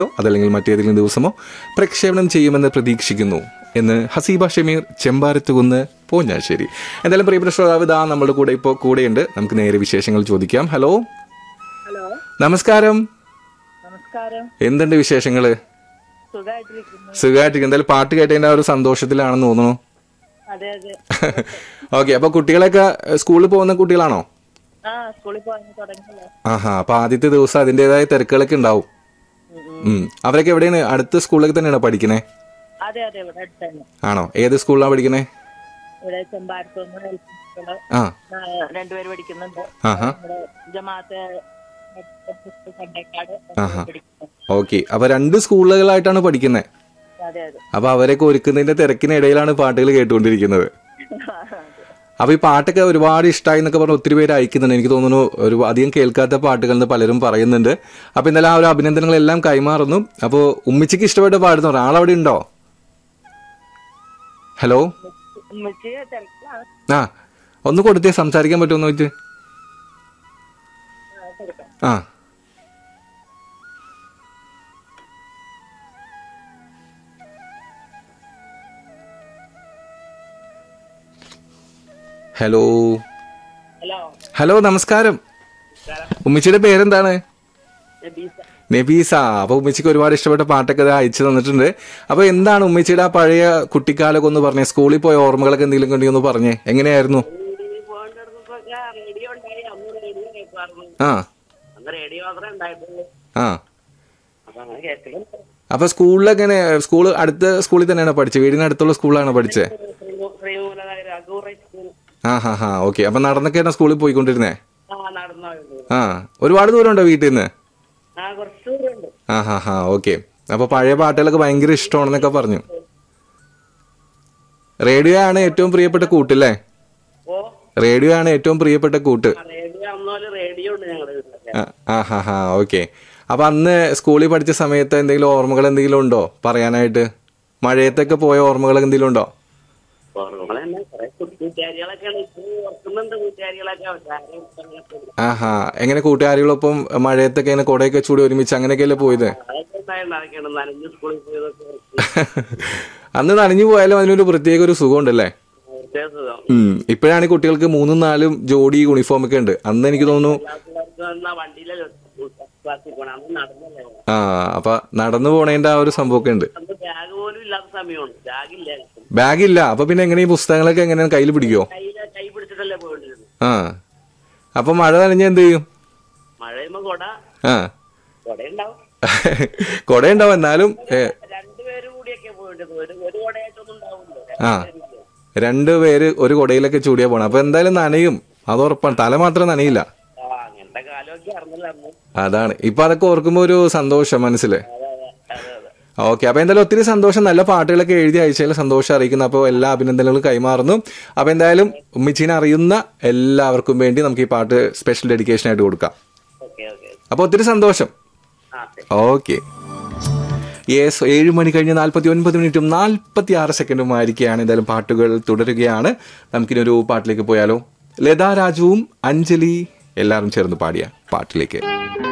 അതല്ലെങ്കിൽ മറ്റേതെങ്കിലും ദിവസമോ പ്രക്ഷേപണം ചെയ്യുമെന്ന് പ്രതീക്ഷിക്കുന്നു എന്ന് ഹസീബ ഷമീർ ചെമ്പാരത്തുകുന്ന് പോഞ്ഞാശ്ശേരി എന്തായാലും പ്രിയപ്പെട്ട ശ്രോതാവ് ഇതാ നമ്മുടെ കൂടെ ഇപ്പോൾ കൂടെയുണ്ട് നമുക്ക് നേരെ വിശേഷങ്ങൾ ചോദിക്കാം ഹലോ ഹലോ നമസ്കാരം നമസ്കാരം എന്തുണ്ട് വിശേഷങ്ങള് സുഖമായിട്ടിരിക്കുന്നു സുഖമായിട്ടിരിക്കും എന്തായാലും പാട്ട് കേട്ടതിന്റെ ആ ഒരു സന്തോഷത്തിലാണെന്ന് തോന്നുന്നു അതെ അതെ ഓക്കെ അപ്പൊ കുട്ടികളൊക്കെ സ്കൂളിൽ പോകുന്ന കുട്ടികളാണോ ആ സ്കൂളിൽ പോകാൻ തുടങ്ങിയല്ലോ ആഹാ അപ്പൊ ആദ്യത്തെ ദിവസം അതിന്റേതായ തിരക്കുകളൊക്കെ ഉണ്ടാവും ഉം. അവരൊക്കെ എവിടെയാണ് അടുത്ത സ്കൂളിലൊക്കെ തന്നെയാണോ പഠിക്കണേ അതെ അതെ ഇവിടെ അടുത്ത് തന്നെ ആണോ ഏത് സ്കൂളിലാണ് പഠിക്കണേ ഇവിടെ ചെമ്പാരത്തുനിന്ന് ഹെൽത്ത് ആ രണ്ടുപേര് പഠിക്കുന്നുണ്ട് ആഹാ നമ്മുടെ ജമാഅത്തെ കണ്ടേക്കാട് ആഹാ. പഠിക്കുന്നു ഓക്കെ അപ്പൊ രണ്ട് സ്കൂളുകളായിട്ടാണ് പഠിക്കുന്നത് അതെ അതെ അപ്പൊ അവരൊക്കെ ഒരുക്കുന്നതിന്റെ തിരക്കിനിടയിലാണ് പാട്ടുകൾ കേട്ടുകൊണ്ടിരിക്കുന്നത് അപ്പൊ ഈ പാട്ടൊക്കെ ഒരുപാട് ഇഷ്ടമായി എന്നൊക്കെ പറഞ്ഞ് ഒത്തിരി പേര് അയക്കുന്നുണ്ട് എനിക്ക് തോന്നുന്നു ഒരു അധികം കേൾക്കാത്ത പാട്ടുകൾ എന്ന് പലരും പറയുന്നുണ്ട് അപ്പൊ ഇന്നലെ ആ ഒരു അഭിനന്ദനങ്ങളെല്ലാം കൈമാറുന്നു അപ്പോ ഉമ്മിച്ചിക്ക് ഇഷ്ടപ്പെട്ട പാടുന്നു ആളവിടെ ഉണ്ടോ ഹലോ ഉമ്മച്ചി തിരക്കിലാണ് ആ ഒന്ന് കൊടുത്തേ സംസാരിക്കാൻ പറ്റുമെന്ന് വെച്ച് ആ, കൊടുക്കാം. ആ ഹലോ ഹലോ ഹലോ നമസ്കാരം ഉമ്മച്ചിയുടെ പേരെന്താണ് നബീസ നബീസ അപ്പൊ ഉമ്മച്ചിക്ക് ഒരുപാട് ഇഷ്ടപ്പെട്ട പാട്ടൊക്കെ ദാ അയച്ചു തന്നിട്ടുണ്ട് അപ്പൊ എന്താണ് ഉമ്മച്ചിയുടെ ആ പഴയ കുട്ടിക്കാലൊക്കെ ഒന്ന് പറഞ്ഞേ സ്കൂളിൽ പോയ ഓർമ്മകളൊക്കെ എന്തെങ്കിലും ഉണ്ടെങ്കിൽ ഒന്ന് പറഞ്ഞേ എങ്ങനെയായിരുന്നു റേഡിയോ ഉണ്ടായി അന്ന് റേഡിയോ കേൾക്കാറുണ്ട് ആ അന്ന് റേഡിയോ മാത്രമേ ഉണ്ടായിട്ടുള്ളൂ ആ അപ്പൊ അങ്ങനെ കേൾക്കലുണ്ട് അപ്പൊ സ്കൂളിലൊക്കെ സ്കൂൾ അടുത്ത സ്കൂളിൽ തന്നെയാണോ പഠിച്ചത് വീടിന് അടുത്തുള്ള സ്കൂളിലാണോ പഠിച്ചത് ശ്രീമൂലനഗർ അഗൂറ സ്കൂൾ ആ ഹാ ഹാ ഓക്കെ അപ്പൊ നടന്നൊക്കെയാണ് സ്കൂളിൽ പോയിക്കൊണ്ടിരുന്നേ ആ നടന്നു പോയത്. ആ ഒരുപാട് ദൂരം ഉണ്ടോ വീട്ടിൽ നിന്ന് ആ കുറച്ച് ദൂരമുണ്ട് ആ ഹാ ഹാ ഓക്കെ അപ്പൊ പഴയ പാട്ടുകളൊക്കെ ഭയങ്കര ഇഷ്ടമാണെന്നൊക്കെ പറഞ്ഞു റേഡിയോ ആണ് ഏറ്റവും പ്രിയപ്പെട്ട കൂട്ടല്ലേ ഓ റേഡിയോ ആണ് ഏറ്റവും പ്രിയപ്പെട്ട കൂട്ട് റേഡിയോ അന്നോല് റേഡിയോ ഉണ്ട് ഞങ്ങളുടെ വീട്ടിലൊക്കെ ആ, ആ ഹാ ഹാ ഓക്കെ അപ്പൊ അന്ന് സ്കൂളിൽ പഠിച്ച സമയത്ത് എന്തെങ്കിലും ഓർമ്മകൾ എന്തെങ്കിലും ഉണ്ടോ പറയാനായിട്ട് മഴയത്തൊക്കെ പോയ ഓർമ്മകൾ എന്തെങ്കിലും ഉണ്ടോ ഓർമ്മകൾ തന്നെ കുറെ കൂട്ടുകാരികളൊക്കെ ഇപ്പൊ ഓർക്കുന്നുണ്ട് കൂട്ടുകാരികളൊക്കെ അവസാനം ഇപ്പൊ ആഹാ എങ്ങനെ കൂട്ടുകാരികളൊപ്പം മഴയത്തൊക്കെ ഇങ്ങനെ കൊടയൊക്കെ ചൂടി ഒരുമിച്ച് അങ്ങനെയൊക്കെയല്ലേ പോയത് അതൊക്കെ ഉണ്ടായിരുന്നു അതൊക്കെയാണ് നനഞ്ഞ് സ്കൂളിൽ പോയതൊക്കെ ഓർക്കും. അന്ന് നനഞ്ഞു പോയാലും അതിനൊരു പ്രത്യേക ഒരു സുഖം ഉണ്ടല്ലേ പ്രത്യേക സുഖം ഉം ഇപ്പോഴാണ് ഈ കുട്ടികൾക്ക് മൂന്നും നാലും ജോഡി യൂണിഫോം ഒക്കെ ഉണ്ട് അന്ന് എനിക്ക് തോന്നുന്നു ക്ലാസ്സിലേക്ക് വന്ന വണ്ടിയിലല്ലോ ക്ലാസ്സിൽ പോണേ അന്ന് നടന്നല്ലേ ആ അപ്പൊ നടന്നു പോണേന്റെ ആ ഒരു സംഭവമൊക്കെ ഉണ്ട് അന്ന് ബാഗ് പോലും ഇല്ലാത്ത സമയമാണ് ബാഗ് ഇല്ല ബാഗ് ഇല്ല അപ്പൊ പിന്നെ എങ്ങനെ ഈ പുസ്തകങ്ങളൊക്കെ എങ്ങനെ കയ്യിൽ പിടിക്കോ കയ്യില് കൈ പിടിച്ചിട്ടല്ലേ പോയിട്ടിരുന്നത് ആ അപ്പൊ മഴ നനഞ്ഞ എന്ത് ചെയ്യും മഴ ചെയ്യുമ്പോ കൊട ആ കൊട ഉണ്ടാവും കൊട ഉണ്ടാവും എന്നാലും ഏ, രണ്ടുപേര് കൂടിയൊക്കെ പോയിട്ടുണ്ട് ഒരു ഒരു കൊടയായിട്ടൊന്നും ഉണ്ടാവില്ല ആ രണ്ടു പേര് ഒരു കൊടയിലൊക്കെ ചൂടിയാ പോണം അപ്പൊ എന്തായാലും നനയും അത് ഉറപ്പാണ് തല മാത്രം നനയില്ല ആ അങ്ങനത്തെ കാലമൊക്കെ അറിഞ്ഞില്ല അന്ന് അതാണ് ഇപ്പൊ അതൊക്കെ ഓർക്കുമ്പോ ഒരു സന്തോഷം മനസ്സില് അതെ അതെ അതെ അതെ ഓക്കെ അപ്പൊ എന്തായാലും ഒത്തിരി സന്തോഷം നല്ല പാട്ടുകളൊക്കെ എഴുതി അയച്ചതിൽ സന്തോഷം അറിയിക്കുന്നു അപ്പോൾ എല്ലാ അഭിനന്ദനങ്ങളും കൈമാറുന്നു അപ്പൊ എന്തായാലും ഉമ്മിച്ചീനെ അറിയുന്ന എല്ലാവർക്കും വേണ്ടി നമുക്ക് ഈ പാട്ട് സ്പെഷ്യൽ ഡെഡിക്കേഷൻ ആയിട്ട് കൊടുക്കാം ഓക്കെ ഓക്കെ അപ്പൊ ഒത്തിരി സന്തോഷം ആ ശരി ഓക്കെ യെസ് ഏഴ് മണി കഴിഞ്ഞ് നാൽപ്പത്തി ഒൻപത് മിനിറ്റും നാൽപ്പത്തി ആറ് സെക്കൻഡും ആയിരിക്കുകയാണ് എന്തായാലും പാട്ടുകൾ തുടരുകയാണ് നമുക്കിനൊരു പാട്ടിലേക്ക് പോയാലോ ലതാ രാജുവും അഞ്ജലി എല്ലാവരും ചേർന്ന് പാടിയ പാട്ടിലേക്ക്